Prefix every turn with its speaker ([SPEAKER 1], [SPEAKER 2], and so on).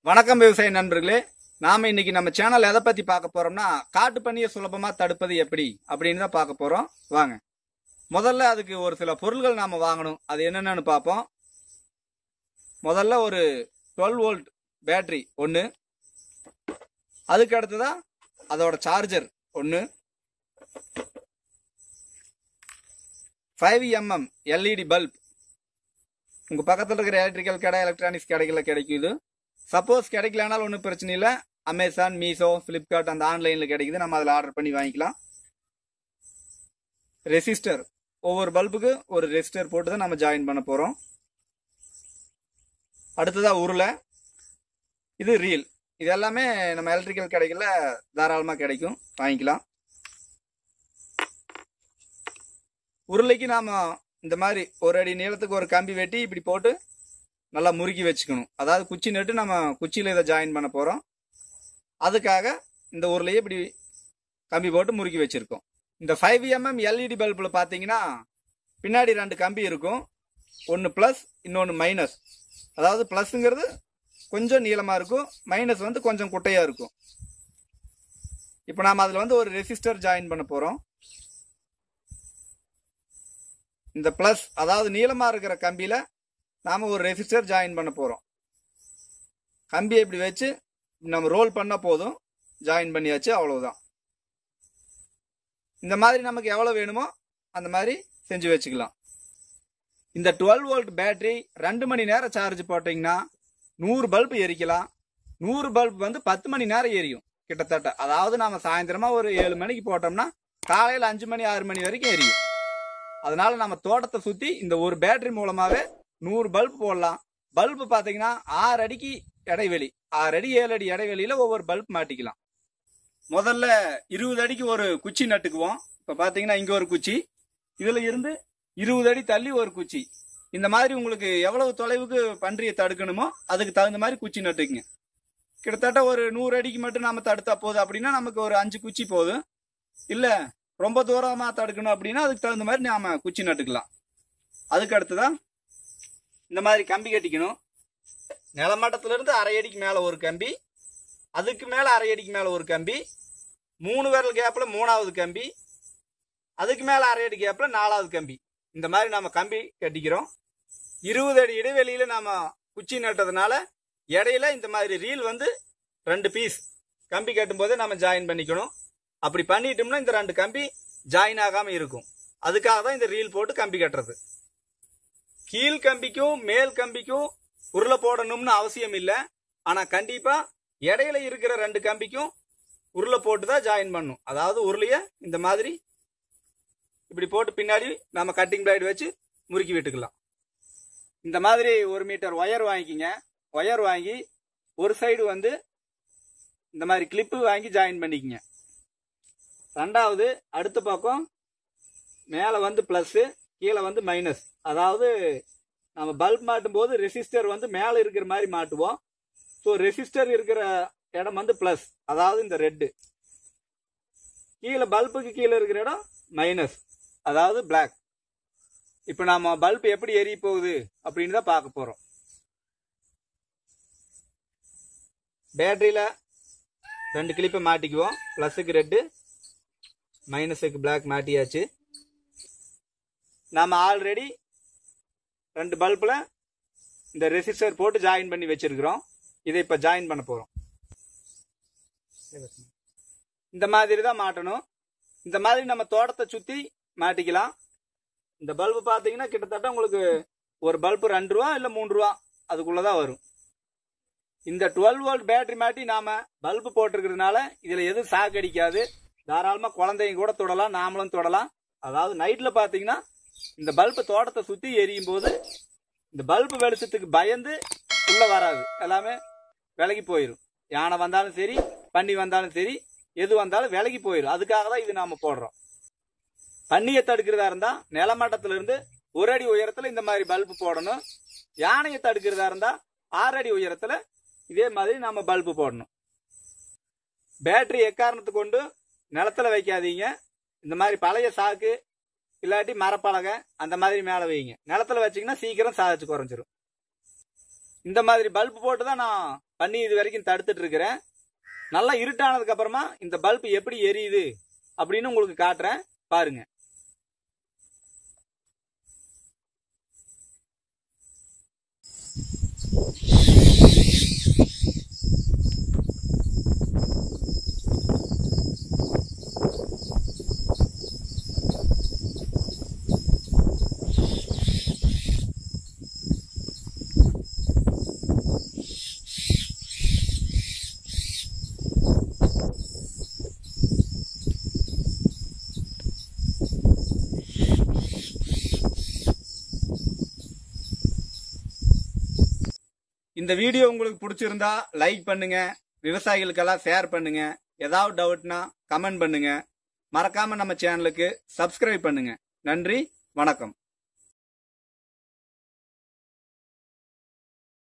[SPEAKER 1] வணக்கம் விவசாய நண்பர்களே நாம இன்னைக்கு நம்ம சேனல் எதை பத்தி பார்க்க போறோம்னா காட்டு பன்னியை சுலபமா தடுப்பது எப்படி அப்படின்னு தான் பார்க்க போறோம் வாங்க முதல்ல அதுக்கு ஒரு சில பொருள்கள் நாம வாங்கணும் அது என்னென்னு பார்ப்போம் முதல்ல ஒரு டுவெல் வோல்ட் பேட்டரி ஒன்று அதுக்கு அடுத்ததா அதோட சார்ஜர் ஒன்று ஃபைவ் எம்எம் எல்இடி பல்ப் உங்க பக்கத்துல இருக்கிற எலக்ட்ரிக்கல் கடை எலக்ட்ரானிக்ஸ் கடைகளில் கிடைக்குது சப்போஸ் கிடைக்கலனாலும் ஒன்றும் பிரச்சனை இல்லை அமேசான் மீஷோ ஃப்ளிப்கார்ட் அந்த ஆன்லைனில் கிடைக்குது நம்ம அதில் ஆர்டர் பண்ணி வாங்கிக்கலாம் ரெசிஸ்டர் ஒவ்வொரு பல்புக்கு ஒரு ரெசிஸ்டர் போட்டு தான் நம்ம ஜாயின் பண்ண போகிறோம் அடுத்ததா உருளை இது ரீல் இது எல்லாமே நம்ம எலக்ட்ரிக்கல் கடைகளில் தாராளமாக கிடைக்கும் வாங்கிக்கலாம் உருளைக்கு நாம இந்த மாதிரி ஒரு அடி நீளத்துக்கு ஒரு கம்பி வெட்டி இப்படி போட்டு நல்லா முறுக்கி வச்சுக்கணும் அதாவது குச்சி நட்டு நம்ம குச்சியில் இதை ஜாயின் பண்ண போகிறோம் அதுக்காக இந்த உருளையை இப்படி கம்பி போட்டு முறுக்கி வச்சுருக்கோம் இந்த ஃபைவ் எம்எம் எல்இடி பல்பில் பார்த்தீங்கன்னா பின்னாடி ரெண்டு கம்பி இருக்கும் ஒன்று ப்ளஸ் இன்னொன்று மைனஸ் அதாவது ப்ளஸ்ங்கிறது கொஞ்சம் நீளமாக இருக்கும் மைனஸ் வந்து கொஞ்சம் குட்டையாக இருக்கும் இப்போ நாம் அதில் வந்து ஒரு ரெசிஸ்டர் ஜாயின் பண்ண போகிறோம் இந்த ப்ளஸ் அதாவது நீளமாக இருக்கிற கம்பியில் நாம் ஒரு ரெசிஸ்டர் ஜாயின் பண்ண போகிறோம் கம்பியை இப்படி வச்சு நம்ம ரோல் பண்ண போதும் ஜாயின் பண்ணியாச்சு அவ்வளவுதான் இந்த மாதிரி நமக்கு எவ்வளோ வேணுமோ அந்த மாதிரி செஞ்சு வச்சுக்கலாம் இந்த டுவெல் வோல்ட் பேட்டரி ரெண்டு மணி நேரம் சார்ஜ் போட்டிங்கன்னா நூறு பல்ப் எரிக்கலாம் நூறு பல்ப் வந்து பத்து மணி நேரம் எரியும் கிட்டத்தட்ட அதாவது நாம சாயந்தரமா ஒரு ஏழு மணிக்கு போட்டோம்னா காலையில் அஞ்சு மணி ஆறு மணி வரைக்கும் எரியும் அதனால நம்ம தோட்டத்தை சுற்றி இந்த ஒரு பேட்டரி மூலமாகவே நூறு பல்ப் போடலாம் பல்பு பார்த்தீங்கன்னா ஆறு அடிக்கு இடைவெளி ஆறு அடி ஏழு அடி இடைவெளியில ஒவ்வொரு பல்ப் மாட்டிக்கலாம் முதல்ல இருபது அடிக்கு ஒரு குச்சி நட்டுக்குவோம் இப்போ பார்த்தீங்கன்னா இங்கே ஒரு குச்சி இதில் இருந்து இருபது அடி தள்ளி ஒரு குச்சி இந்த மாதிரி உங்களுக்கு எவ்வளவு தொலைவுக்கு பன்றியை தடுக்கணுமோ அதுக்கு தகுந்த மாதிரி குச்சி நட்டுக்குங்க கிட்டத்தட்ட ஒரு நூறு அடிக்கு மட்டும் நாம தடுத்தா போதும் அப்படின்னா நமக்கு ஒரு அஞ்சு குச்சி போதும் இல்லை ரொம்ப தூரமா தடுக்கணும் அப்படின்னா அதுக்கு தகுந்த மாதிரி நாம குச்சி நட்டுக்கலாம் அதுக்கு அடுத்துதான் இந்த மாதிரி கம்பி கட்டிக்கணும் நிலமட்டத்துல இருந்து அரை அடிக்கு மேல ஒரு கம்பி அதுக்கு மேல அரை அடிக்கு மேல ஒரு கம்பி மூணு விரல் கேப்ல மூணாவது கம்பி அதுக்கு மேல அரை அடி கேப்ல நாலாவது கம்பி இந்த மாதிரி நாம கம்பி கட்டிக்கிறோம் இருபது அடி இடைவெளியில நாம குச்சி நட்டதுனால இடையில இந்த மாதிரி ரீல் வந்து ரெண்டு பீஸ் கம்பி கட்டும் போதே நம்ம ஜாயின் பண்ணிக்கணும் அப்படி பண்ணிட்டோம்னா இந்த ரெண்டு கம்பி ஜாயின் ஆகாம இருக்கும் அதுக்காக தான் இந்த ரீல் போட்டு கம்பி கட்டுறது கீழ் கம்பிக்கும் மேல் கம்பிக்கும் உருளை போடணும்னு அவசியம் இல்லை ஆனா கண்டிப்பா இடையில இருக்கிற ரெண்டு கம்பிக்கும் உருளை போட்டு தான் ஜாயின் பண்ணும் அதாவது உருளைய இந்த மாதிரி இப்படி போட்டு பின்னாடி நம்ம கட்டிங் பிளேடு வச்சு முறுக்கி விட்டுக்கலாம் இந்த மாதிரி ஒரு மீட்டர் ஒயர் வாங்கிக்கிங்க ஒயர் வாங்கி ஒரு சைடு வந்து இந்த மாதிரி கிளிப்பு வாங்கி ஜாயின் பண்ணிக்கங்க ரெண்டாவது அடுத்த பக்கம் மேலே வந்து ப்ளஸ்ஸு கீழே வந்து மைனஸ் அதாவது நம்ம பல்ப் மாட்டும் போது ரெசிஸ்டர் வந்து மேலே இருக்கிற மாதிரி மாட்டுவோம் ஸோ ரெசிஸ்டர் இருக்கிற இடம் வந்து ப்ளஸ் அதாவது இந்த ரெட்டு கீழே பல்புக்கு கீழே இருக்கிற இடம் மைனஸ் அதாவது பிளாக் இப்போ நாம பல்ப் எப்படி எரிய போகுது அப்படின்னு தான் பார்க்க போகிறோம் பேட்டரியில் ரெண்டு கிளிப்பை மாட்டிக்குவோம் ப்ளஸுக்கு ரெட்டு மைனஸுக்கு பிளாக் மாட்டியாச்சு நாம் ஆல்ரெடி ரெண்டு பல்பில் இந்த ரெசிஸ்டர் போட்டு ஜாயின் பண்ணி வச்சிருக்கிறோம் இதை இப்போ ஜாயின் பண்ண போகிறோம் இந்த மாதிரி தான் மாட்டணும் இந்த மாதிரி நம்ம தோட்டத்தை சுற்றி மாட்டிக்கலாம் இந்த பல்பு பார்த்தீங்கன்னா கிட்டத்தட்ட உங்களுக்கு ஒரு பல்பு ரெண்டு ரூபா இல்லை மூணு ரூபா அதுக்குள்ளே தான் வரும் இந்த டுவெல் வோல்ட் பேட்டரி மாட்டி நாம பல்பு போட்டிருக்கிறதுனால இதில் எதுவும் சாக்கடிக்காது தாராளமாக குழந்தைங்க கூட தொடலாம் நாமளும் தொடலாம் அதாவது நைட்டில் பார்த்தீங்கன்னா இந்த பல்பு தோட்டத்தை சுற்றி எரியும் போது இந்த பல்பு வெளிச்சத்துக்கு பயந்து உள்ள வராது எல்லாமே விலகி போயிடும் யானை வந்தாலும் சரி பன்னி வந்தாலும் சரி எது வந்தாலும் விலகி போயிடும் அதுக்காக தான் இது நாம போடுறோம் பன்னியை தடுக்கிறதா இருந்தா நிலமட்டத்துல இருந்து ஒரு அடி உயரத்துல இந்த மாதிரி பல்பு போடணும் யானையை தடுக்கிறதா இருந்தா ஆறு அடி உயரத்துல இதே மாதிரி நாம பல்பு போடணும் பேட்டரி எக்காரணத்தை கொண்டு நிலத்துல வைக்காதீங்க இந்த மாதிரி பழைய சாக்கு இல்லாட்டி மரப்பலகை அந்த மாதிரி மேலே வைங்க நிலத்துல வச்சீங்கன்னா சீக்கிரம் சாதிச்சு குறைஞ்சிரும் இந்த மாதிரி பல்ப் போட்டு தான் நான் பண்ணி இது வரைக்கும் தடுத்துட்டு இருக்கிறேன் நல்லா இருட்டானதுக்கு அப்புறமா இந்த பல்ப் எப்படி எரியுது அப்படின்னு உங்களுக்கு காட்டுறேன் பாருங்க இந்த வீடியோ உங்களுக்கு பிடிச்சிருந்தா லைக் பண்ணுங்க விவசாயிகளுக்கெல்லாம் ஷேர் பண்ணுங்க ஏதாவது டவுட்னா கமெண்ட் பண்ணுங்க மறக்காம நம்ம சேனலுக்கு சப்ஸ்கிரைப் பண்ணுங்க நன்றி வணக்கம்